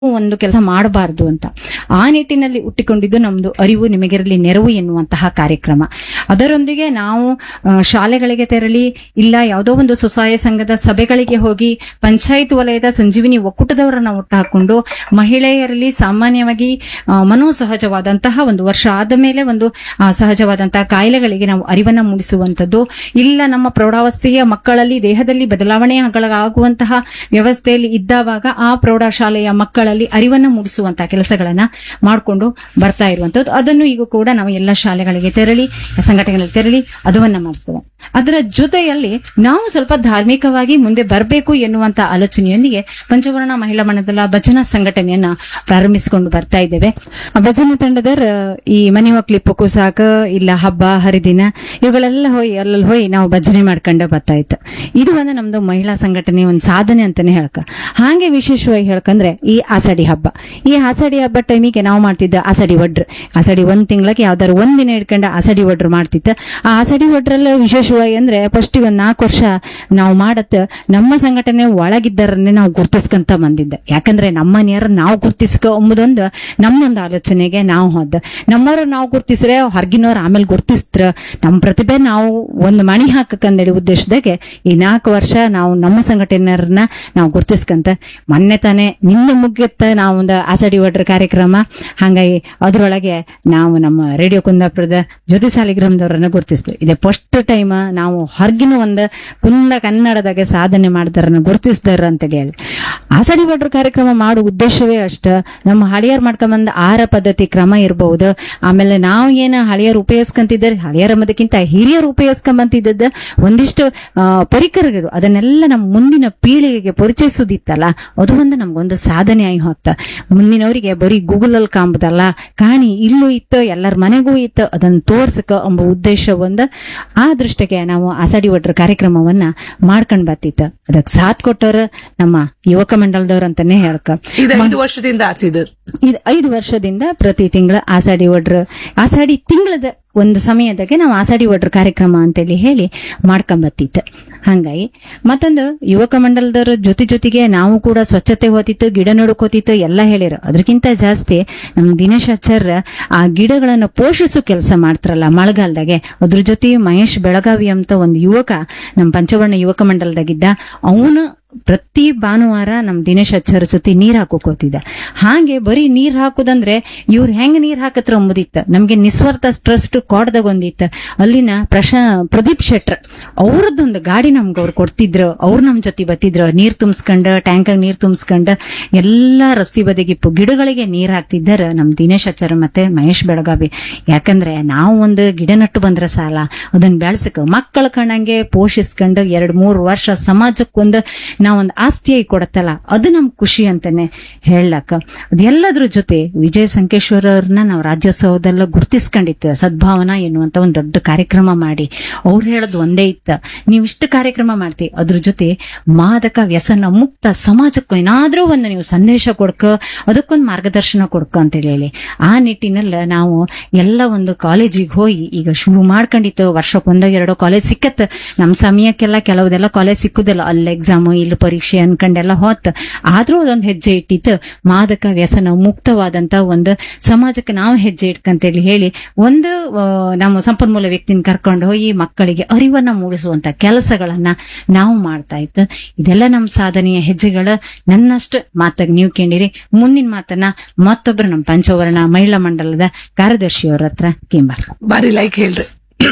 ಒಂದು ಕೆಲಸ ಮಾಡಬಾರದು ಅಂತ ಆ ನಿಟ್ಟಿನಲ್ಲಿ ಹುಟ್ಟಿಕೊಂಡಿದ್ದು ನಮ್ದು ಅರಿವು ನಿಮಗಿರಲಿ ನೆರವು ಎನ್ನುವಂತಹ ಕಾರ್ಯಕ್ರಮ ಅದರೊಂದಿಗೆ ನಾವು ಆ, ಶಾಲೆಗಳಿಗೆ ತೆರಳಿ ಇಲ್ಲ ಯಾವುದೋ ಒಂದು ಸ್ವಸಹಾಯ ಸಂಘದ ಸಭೆಗಳಿಗೆ ಹೋಗಿ ಪಂಚಾಯತ್ ವಲಯದ ಸಂಜೀವಿನಿ ಒಕ್ಕೂಟದವರನ್ನ ಒಟ್ಟು ಹಾಕೊಂಡು ಮಹಿಳೆಯರಲ್ಲಿ ಸಾಮಾನ್ಯವಾಗಿ ಆ, ಮನೋಸಹಜವಾದಂತಹ ಒಂದು ವರ್ಷ ಆದ ಮೇಲೆ ಒಂದು ಆ, ಸಹಜವಾದಂತಹ ಕಾಯಿಲೆಗಳಿಗೆ ನಾವು ಅರಿವನ್ನ ಮೂಡಿಸುವಂತದ್ದು ಇಲ್ಲ ನಮ್ಮ ಪ್ರೌಢಾವಸ್ಥೆಯ ಮಕ್ಕಳಲ್ಲಿ ದೇಹದಲ್ಲಿ ಬದಲಾವಣೆಗಳಾಗುವಂತಹ ವ್ಯವಸ್ಥೆಯಲ್ಲಿ ಇದ್ದಾವಾಗ ಆ ಪ್ರೌಢಶಾಲೆಯ ಮಕ್ಕಳಲ್ಲಿ ಅರಿವನ್ನ ಮೂಡಿಸುವಂತಹ ಕೆಲಸಗಳನ್ನ ಮಾಡಿಕೊಂಡು ಬರ್ತಾ ಇರುವಂತದ್ದು ಅದನ್ನು ಈಗ ಕೂಡ ನಾವು ಎಲ್ಲ ಶಾಲೆಗಳಿಗೆ ತೆರಳಿ ಸಂಘಟನೆಗಳಿಗೆ ತೆರಳಿ ಅದನ್ನ ಮಾಡಿಸ್ತೇವೆ ಅದರ ಜೊತೆಯಲ್ಲಿ ನಾವು ಸ್ವಲ್ಪ ಧಾರ್ಮಿಕವಾಗಿ ಮುಂದೆ ಬರಬೇಕು ಎನ್ನುವಂತ ಆಲೋಚನೆಯೊಂದಿಗೆ ಪಂಚವರ್ಣ ಮಹಿಳಾ ಮಂಡಲ ಭಜನಾ ಸಂಘಟನೆಯನ್ನ ಪ್ರಾರಂಭಿಸಿಕೊಂಡು ಬರ್ತಾ ಇದ್ದೇವೆ ಆ ಭಜನಾ ತಂಡದರ ಈ ಮನೆ ಮಕ್ಳಿಪ್ಪಕ್ಕೂ ಸಾಕ ಇಲ್ಲ ಹಬ್ಬ ಹರಿದಿನ ಇವುಗಳೆಲ್ಲ ಹೋಗಿ ಅಲ್ಲಲ್ಲಿ ಹೋಗಿ ನಾವು ಭಜನೆ ಮಾಡ್ಕೊಂಡು ಬರ್ತಾ ಇತ್ತು ಇದು ಒಂದು ನಮ್ದು ಮಹಿಳಾ ಸಂಘಟನೆ ಒಂದು ಸಾಧನೆ ಅಂತಾನೆ ಹೇಳ್ಕ ಹಾಗೆ ವಿಶೇಷವಾಗಿ ಹೇಳ್ಕಂದ್ರೆ ಈ ಆಸಡಿ ಹಬ್ಬ ಈ ಆಸಡಿ ಹಬ್ಬ ಟೈಮಿಗೆ ನಾವು ಮಾಡ್ತಿದ್ದ ಆಸಡಿ ಒಡ್ರು ಆಸಡಿ ಒಂದ್ ತಿಂಗಳಿಗೆ ಯಾವ್ದಾರು ಒಂದ್ ದಿನ ಇಟ್ಕೊಂಡು ಆಸಡಿ ಒಡ್ರು ಮಾಡ್ತಿದ್ದ ಆ ಆಸಡಿ ಒಡ್ರಲ್ಲ ವಿಶೇಷವಾಗಿ ಅಂದ್ರೆ ಫಸ್ಟ್ ಒಂದ್ ನಾಲ್ಕು ವರ್ಷ ನಾವು ಮಾಡತ್ ನಮ್ಮ ಸಂಘಟನೆ ಒಳಗಿದ್ದರನ್ನೇ ನಾವು ಗುರ್ತಿಸ್ಕೊಂತ ಬಂದಿದ್ದ ಯಾಕಂದ್ರೆ ನಮ್ಮ ಮನೆಯವ್ರ ನಾವು ಗುರ್ತಿಸ್ಕೊ ಎಂಬುದೊಂದು ನಮ್ಮೊಂದು ಆಲೋಚನೆಗೆ ನಾವು ಹೋದ ನಮ್ಮವ್ರ ನಾವು ಗುರ್ತಿಸ್ರೆ ಹೊರಗಿನವ್ರು ಆಮೇಲೆ ಗುರ್ತಿಸ್ತ್ರ ನಮ್ಮ ಪ್ರತಿಭೆ ನಾವು ಒಂದು ಮಣಿ ಹಾಕಕ್ಕಂದೇಳಿ ಉದ್ದೇಶದಾಗೆ ಈ ನಾಲ್ಕು ವರ್ಷ ನಾವು ನಮ್ಮ ಸಂಘಟನೆಯವ್ರನ್ನ ನಾವು ಗುರ್ತಿಸ್ಕಂತ ಮೊನ್ನೆ ತಾನೇ ನಿನ್ನೆ ಮುಗಿಯುತ್ತ ನಾವು ಒಂದು ಆಸಡಿ ಒಡ್ರ ಕಾರ್ಯಕ್ರಮ ಹಂಗಾಗಿ ಅದ್ರೊಳಗೆ ನಾವು ನಮ್ಮ ರೇಡಿಯೋ ಕುಂದಾಪುರದ ಜ್ಯೋತಿ ಸಾಲಿಗ್ರಾಮದವ್ರನ್ನ ಗುರ್ತಿಸ್ತೀವಿ ಇದೇ ಫಸ್ಟ್ ಟೈಮ್ ನಾವು ಹೊರಗಿನ ಒಂದು ಕುಂದ ಕನ್ನಡದಾಗೆ ಸಾಧನೆ ಮಾಡ್ತಾರನ್ನ ಗುರ್ತಿಸ್ತಾರ ಅಂತ ಹೇಳಿ ಆಸಡಿ ಒಡ್ರ ಕಾರ್ಯಕ್ರಮ ಮಾಡೋ ಉದ್ದೇಶವೇ ಅಷ್ಟ ನಮ್ಮ ಹಳಿಯರ್ ಮಾಡ್ಕೊಂಬಂದ ಆಹಾರ ಪದ್ಧತಿ ಕ್ರಮ ಇರಬಹುದು ಆಮೇಲೆ ನಾವು ಏನ ಹಳಿಯರ್ ಉಪಯೋಗಿಸ್ಕೊಂತಿದ್ದಾರೆ ಹಳಿಯರ ಮದಕ್ಕಿಂತ ಹಿರಿಯರು ಉಪಯೋಗಿಸ್ಕೊಂಬಂತಿದ್ದದ್ದು ಒಂದಿಷ್ಟು ಆ, ಪರಿಕರಗಳು ಅದನ್ನೆಲ್ಲ ನಮ್ಮ ಮುಂದಿನ ಪೀಳಿಗೆಗೆ ಪರಿಚಯಿಸೋದಿತ್ತಲ್ಲ ಅದು ಒಂದು ನಮ್ಗೊಂದು ಸಾಧನೆ ಆಗಿ ಹೊತ್ತ ಮುಂದಿನವರಿಗೆ ಬರೀ ಗೂಗಲ್ ಅಲ್ಲಿ ಕಾಂಬುದಲ್ಲ ಕಾಣಿ ಇಲ್ಲೂ ಇತ್ತು ಎಲ್ಲರ ಮನೆಗೂ ಇತ್ತು ಅದನ್ನ ತೋರ್ಸಕ ಎಂಬ ಉದ್ದೇಶ ಒಂದು ಆ ದೃಷ್ಟಿಗೆ ನಾವು ಆಸಾಡಿ ಒಡ್ರ ಕಾರ್ಯಕ್ರಮವನ್ನ ಮಾಡ್ಕೊಂಡ್ ಬರ್ತಿತ್ತು ಅದಕ್ಕೆ ಸಾಥ್ ಕೊಟ್ಟವ್ರು ನಮ್ಮ ಯುವಕ ಮಂಡಲದವ್ರು ಅಂತಾನೆ ಹೇಳ್ಕ ಇದು ಐದು ವರ್ಷದಿಂದ ಆತಿದ್ದು ಇದು ಐದು ವರ್ಷದಿಂದ ಪ್ರತಿ ತಿಂಗಳ ಆಸಾಡಿ ಒಡ್ರ ಆಸಾಡಿ ತಿಂಗಳದ ಒಂದು ಸಮಯದಾಗೆ ನಾವು ಆಸಾಡಿ ಒಡ್ರ ಕಾರ್ಯಕ್ರಮ ಅಂತೇಳಿ ಹೇಳಿ ಮಾಡ್ಕೊಂಬತ್ತಿತ್ತು ಹಂಗಾಗಿ ಮತ್ತೊಂದು ಯುವಕ ಮಂಡಲದವ್ರ ಜೊತೆ ಜೊತೆಗೆ ನಾವು ಕೂಡ ಸ್ವಚ್ಛತೆ ಹೋತಿತ್ತು ಗಿಡ ನೋಡ್ಕೋತಿತ್ತು ಎಲ್ಲ ಹೇಳಿರು ಅದಕ್ಕಿಂತ ಜಾಸ್ತಿ ನಮ್ ದಿನೇಶ್ ಆಚಾರ್ಯ ಆ ಗಿಡಗಳನ್ನು ಪೋಷಿಸೋ ಕೆಲಸ ಮಾಡ್ತಾರಲ್ಲ ಮಳೆಗಾಲದಾಗೆ ಅದ್ರ ಜೊತೆ ಮಹೇಶ್ ಬೆಳಗಾವಿ ಅಂತ ಒಂದು ಯುವಕ ನಮ್ ಪಂಚವರ್ಣ ಯುವಕ ಮಂಡಲದಾಗಿದ್ದ ಅವನು ಪ್ರತಿ ಭಾನುವಾರ ನಮ್ ದಿನೇಶ್ ಅಚ್ಚರ ಜೊತೆ ನೀರ್ ಹಾಕೋಕೋತಿದ್ದ ಹಾಗೆ ಬರೀ ನೀರ್ ಹಾಕುದಂದ್ರೆ ಇವ್ರು ಹೆಂಗ್ ನೀರ್ ಹಾಕತ್ರ ಅಂಬುದಿತ್ತ ನಮ್ಗೆ ನಿಸ್ವಾರ್ಥ ಟ್ರಸ್ಟ್ ಕೋಡ್ದಾಗ ಒಂದಿತ್ತ ಅಲ್ಲಿನ ಪ್ರಶ ಪ್ರದೀಪ್ ಶೆಟ್ರ್ ಅವ್ರದ್ದೊಂದು ಗಾಡಿ ನಮ್ಗೆ ಅವ್ರು ಕೊಡ್ತಿದ್ರು ಅವ್ರು ನಮ್ ಜೊತೆ ಬತ್ತಿದ್ರು ನೀರ್ ತುಂಬಿಸ್ಕೊಂಡ ಟ್ಯಾಂಕಾಗ ನೀರ್ ತುಂಬಿಸ್ಕೊಂಡ ಎಲ್ಲಾ ರಸ್ತೆ ಬದಿಗೆ ಪು- ಗಿಡಗಳಿಗೆ ನೀರ್ ಹಾಕ್ತಿದ್ದಾರ ನಮ್ ದಿನೇಶ್ ಅಚ್ಚಾರ ಮತ್ತೆ ಮಹೇಶ್ ಬೆಳಗಾವಿ ಯಾಕಂದ್ರೆ ನಾವು ಒಂದು ಗಿಡ ನಟ್ಟು ಬಂದ್ರೆ ಸಾಲ ಅದನ್ನ ಬೆಳೆಸಕ ಮಕ್ಕಳ ಕಣಂಗೆ ಪೋಷಿಸ್ಕೊಂಡು ಎರಡ್ ಮೂರು ವರ್ಷ ಸಮಾಜಕ್ಕೊಂದು ನಾವೊಂದು ಆಸ್ತಿಯಾಗಿ ಕೊಡತ್ತಲ್ಲ ಅದು ನಮ್ ಖುಷಿ ಅಂತಾನೆ ಹೇಳಕ್ಕ ಅದೆಲ್ಲದ್ರ ಜೊತೆ ವಿಜಯ ಸಂಕೇಶ್ವರ ಅವ್ರನ್ನ ನಾವು ರಾಜ್ಯೋತ್ಸವದಲ್ಲ ಗುರ್ತಿಸ್ಕೊಂಡಿತ್ತು ಸದ್ಭಾವನಾ ಎನ್ನುವಂತ ಒಂದು ದೊಡ್ಡ ಕಾರ್ಯಕ್ರಮ ಮಾಡಿ ಅವ್ರು ಹೇಳೋದು ಒಂದೇ ಇತ್ತ ನೀವು ಇಷ್ಟು ಕಾರ್ಯಕ್ರಮ ಮಾಡ್ತಿ ಅದ್ರ ಜೊತೆ ಮಾದಕ ವ್ಯಸನ ಮುಕ್ತ ಸಮಾಜಕ್ಕೂ ಏನಾದ್ರೂ ಒಂದು ನೀವು ಸಂದೇಶ ಕೊಡ್ಕ ಅದಕ್ಕೊಂದು ಮಾರ್ಗದರ್ಶನ ಕೊಡ್ಕ ಅಂತ ಹೇಳಿ ಆ ನಿಟ್ಟಿನಲ್ಲಿ ನಾವು ಎಲ್ಲ ಒಂದು ಕಾಲೇಜಿಗೆ ಹೋಗಿ ಈಗ ಶುರು ಮಾಡ್ಕೊಂಡಿತ್ತು ವರ್ಷಕ್ಕೊಂದೋ ಎರಡೋ ಕಾಲೇಜ್ ಸಿಕ್ಕತ್ ನಮ್ ಸಮಯಕ್ಕೆಲ್ಲ ಕೆಲವುದೆಲ್ಲ ಕಾಲೇಜ್ ಸಿಕ್ಕುದಿಲ್ಲ ಅಲ್ಲಿ ಎಕ್ಸಾಮ್ ಇಲ್ಲಿ ಪರೀಕ್ಷೆ ಅನ್ಕೊಂಡೆಲ್ಲ ಹೋತ್ ಆದ್ರೂ ಅದೊಂದು ಹೆಜ್ಜೆ ಇಟ್ಟಿತ್ತು ಮಾದಕ ವ್ಯಸನ ಮುಕ್ತವಾದಂತ ಒಂದು ಸಮಾಜಕ್ಕೆ ನಾವು ಹೆಜ್ಜೆ ಇಟ್ಕಂತೇಳಿ ಹೇಳಿ ಒಂದು ಆ, ನಮ್ಮ ಸಂಪನ್ಮೂಲ ವ್ಯಕ್ತಿನ ಕರ್ಕೊಂಡು ಹೋಗಿ ಮಕ್ಕಳಿಗೆ ಅರಿವನ್ನ ಮೂಡಿಸುವಂತ ಕೆಲಸಗಳನ್ನ ನಾವು ಮಾಡ್ತಾ ಇತ್ತು ಇದೆಲ್ಲ ನಮ್ಮ ಸಾಧನೆಯ ಹೆಜ್ಜೆಗಳು ನನ್ನಷ್ಟು ಮಾತಾಗ ನೀವು ಕೇಳಿರಿ ಮುಂದಿನ ಮಾತನ್ನ ಮತ್ತೊಬ್ರು ನಮ್ಮ ಪಂಚವರ್ಣ ಮಹಿಳಾ ಮಂಡಲದ ಕಾರ್ಯದರ್ಶಿಯವರ ಹತ್ರ ಕಿಂಬ ಬಾರಿ ಲೈಕ್ ಹೇಳ್ರಿ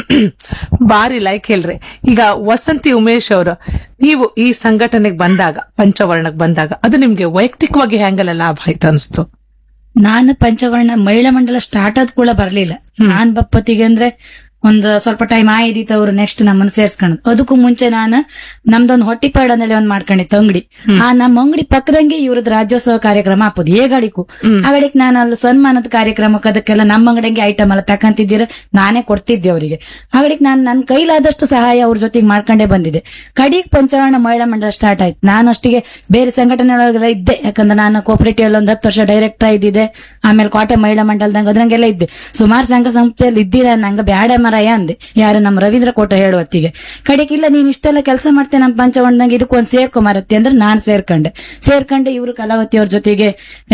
ಬಾರಿ ಲೈಕ್ ಹೇಳ್ರಿ ಈಗ ವಸಂತಿ ಉಮೇಶ್ ಅವರು ನೀವು ಈ ಸಂಘಟನೆಗೆ ಬಂದಾಗ ಪಂಚವರ್ಣಕ್ ಬಂದಾಗ ಅದು ನಿಮ್ಗೆ ವೈಯಕ್ತಿಕವಾಗಿ ಹೆಂಗಲ್ಲ ಲಾಭ ಆಯ್ತು ಅನ್ಸ್ತು ನಾನು ಪಂಚವರ್ಣ ಮಹಿಳಾ ಮಂಡಲ ಸ್ಟಾರ್ಟ್ ಆದ್ ಕೂಡ ಬರ್ಲಿಲ್ಲ ನಾನ್ ಬಪ್ಪತ್ತಿಗೆ ಅಂದ್ರೆ ಒಂದ್ ಸ್ವಲ್ಪ ಟೈಮ್ ಆಯ್ದಿತ್ತು ಅವ್ರು ನೆಕ್ಸ್ಟ್ ನಮ್ಮನ್ನ ಸೇರ್ಸ್ಕೊಂಡ್ ಅದಕ್ಕೂ ಮುಂಚೆ ನಾನು ನಮ್ದೊಂದು ಹೊಟ್ಟಿಪಾಡನಲ್ಲಿ ಒಂದ್ ಮಾಡ್ಕೊಂಡಿತ್ತು ಅಂಗಡಿ ಆ ನಮ್ಮ ಅಂಗಡಿ ಪಕ್ಕದಂಗೆ ಇವ್ರದ್ ರಾಜ್ಯೋತ್ಸವ ಕಾರ್ಯಕ್ರಮ ಹಾಪುದು ಏ ಗಾಡಿಗೂ ಆ ಗಾಡಿಗೆ ನಾನು ಅಲ್ಲಿ ಸನ್ಮಾನದ ಕಾರ್ಯಕ್ರಮಕ್ಕೆ ಅದಕ್ಕೆಲ್ಲ ನಮ್ಮ ಅಂಗಡಿಗೆ ಐಟಮ್ ಎಲ್ಲ ತಕಂತಿದ್ದೀರ ನಾನೇ ಕೊಡ್ತಿದ್ದೆ ಅವರಿಗೆ ಹಾಗಡಿಗೆ ನಾನು ನನ್ನ ಕೈಲಾದಷ್ಟು ಸಹಾಯ ಅವ್ರ ಜೊತೆಗೆ ಮಾಡ್ಕೊಂಡೇ ಬಂದಿದ್ದೆ ಕಡಿಗ್ ಪಂಚವರ್ಣ ಮಹಿಳಾ ಮಂಡಲ ಸ್ಟಾರ್ಟ್ ಆಯ್ತು ನಾನು ಅಷ್ಟಿಗೆ ಬೇರೆ ಸಂಘಟನೆ ಒಳಗೆಲ್ಲ ಇದ್ದೆ ಯಾಕಂದ್ರೆ ನಾನು ಕೋಪರೇಟಿವ್ ಅಲ್ಲಿ ಒಂದ್ ಹತ್ತು ವರ್ಷ ಡೈರೆಕ್ಟರ್ ಇದ್ದಿದ್ದೆ ಆಮೇಲೆ ಕೋಟೆ ಮಹಿಳಾ ಮಂಡಲದಂಗ ಅದ್ರಂಗೆಲ್ಲ ಇದ್ದೆ ಸುಮಾರು ಸಂಘ ಸಂಸ್ಥೆಯಲ್ಲಿ ಇದ್ದೀರ ನಂಗ ಬ್ಯಾಡ ಮರಯ ಅಂದೆ ಯಾರು ನಮ್ಮ ರವೀಂದ್ರ ಕೋಟ ಹೇಳುವತ್ತಿಗೆ ಕಡೆಗಿಲ್ಲ ನೀನ್ ಇಷ್ಟೆಲ್ಲ ಕೆಲಸ ಮಾಡ್ತೇನೆ ನಮ್ಮ ಪಂಚವಣ್ಣಂಗೆ ಇದಕ್ಕೊಂದ್ ಸೇರ್ಕೊಂಬರತ್ತೆ ಅಂದ್ರೆ ನಾನ್ ಸೇರ್ಕೊಂಡೆ ಸೇರ್ಕೊಂಡೆ ಇವರು ಕಲಾವತಿ ಅವ್ರ ಜೊತೆಗೆ